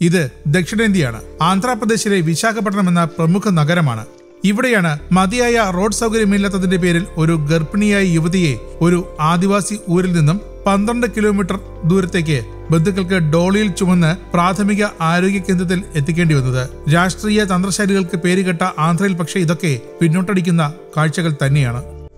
ഇത് ദക്ഷിണേന്ത്യയാണ് ആന്ധ്രാപ്രദേശിലെ വിശാഖപട്ടണം എന്ന പ്രമുഖ നഗരമാണ് ഇവിടെയാണ് മതിയായ റോഡ് സൗകര്യമില്ലാത്തതിന്റെ പേരിൽ ഒരു ഗർഭിണിയായ യുവതിയെ ഒരു ആദിവാസി ഊരിൽ നിന്നും പന്ത്രണ്ട് കിലോമീറ്റർ ദൂരത്തേക്ക് ബന്ധുക്കൾക്ക് ഡോളിയിൽ ചുമന്ന് പ്രാഥമിക ആരോഗ്യ കേന്ദ്രത്തിൽ എത്തിക്കേണ്ടി വന്നത് രാഷ്ട്രീയ തന്ത്രശാലികൾക്ക് പേരുകെട്ട ആന്ധ്രയിൽ പക്ഷേ ഇതൊക്കെ പിന്നോട്ടടിക്കുന്ന കാഴ്ചകൾ തന്നെയാണ്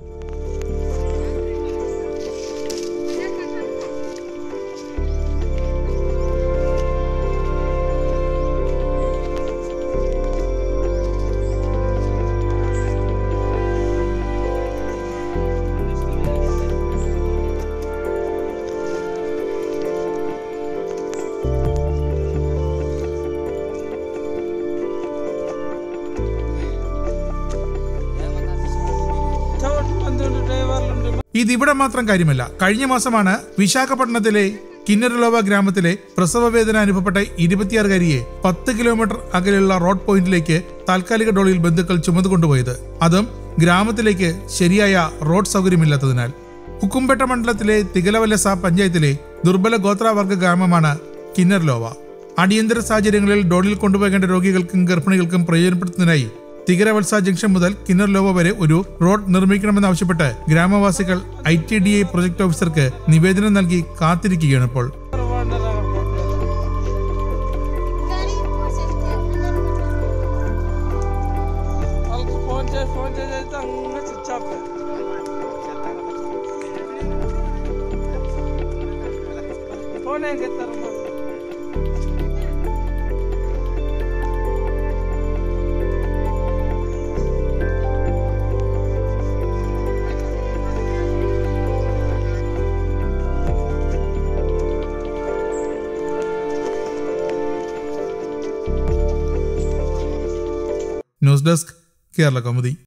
ഇതിവിടെ മാത്രം കാര്യമല്ല കഴിഞ്ഞ മാസമാണ് വിശാഖപട്ടണത്തിലെ കിന്നരലോവ ഗ്രാമത്തിലെ പ്രസവവേദന അനുഭവപ്പെട്ട ഇരുപത്തിയാറുകാരിയെ പത്ത് കിലോമീറ്റർ അകലെയുള്ള റോഡ് പോയിന്റിലേക്ക് താൽക്കാലിക ഡോളിയിൽ ബന്ധുക്കൾ ചുമന്നുകൊണ്ടുപോയത് അതും ഗ്രാമത്തിലേക്ക് ശരിയായ റോഡ് സൗകര്യമില്ലാത്തതിനാൽ കുക്കുംപേട്ട മണ്ഡലത്തിലെ തികലവല്ലസ പഞ്ചായത്തിലെ ദുർബല ഗോത്രവർഗ ഗ്രാമമാണ് കിന്നർലോവ അടിയന്തര സാഹചര്യങ്ങളിൽ ഡോളിൽ കൊണ്ടുപോകേണ്ട രോഗികൾക്കും ഗർഭിണികൾക്കും പ്രയോജനപ്പെടുത്തുന്നതിനായി തികരവത്സ ജംഗ്ഷൻ മുതൽ കിന്നർലോവ വരെ ഒരു റോഡ് നിർമ്മിക്കണമെന്നാവശ്യപ്പെട്ട് ഗ്രാമവാസികൾ I T D I project ഓഫീസർക്ക് നിവേദനം നൽകി കാത്തിരിക്കുകയാണ് ഇപ്പോൾ వాళ్ళకి ఫోన్ చేసి ఫోన్ చేసి అయితే అంగా స్విచ్ ఆఫ్ ఫోన్ ఏం చేస్తారు ന്യൂസ് ഡെസ്ക് കേരള കൗമുദി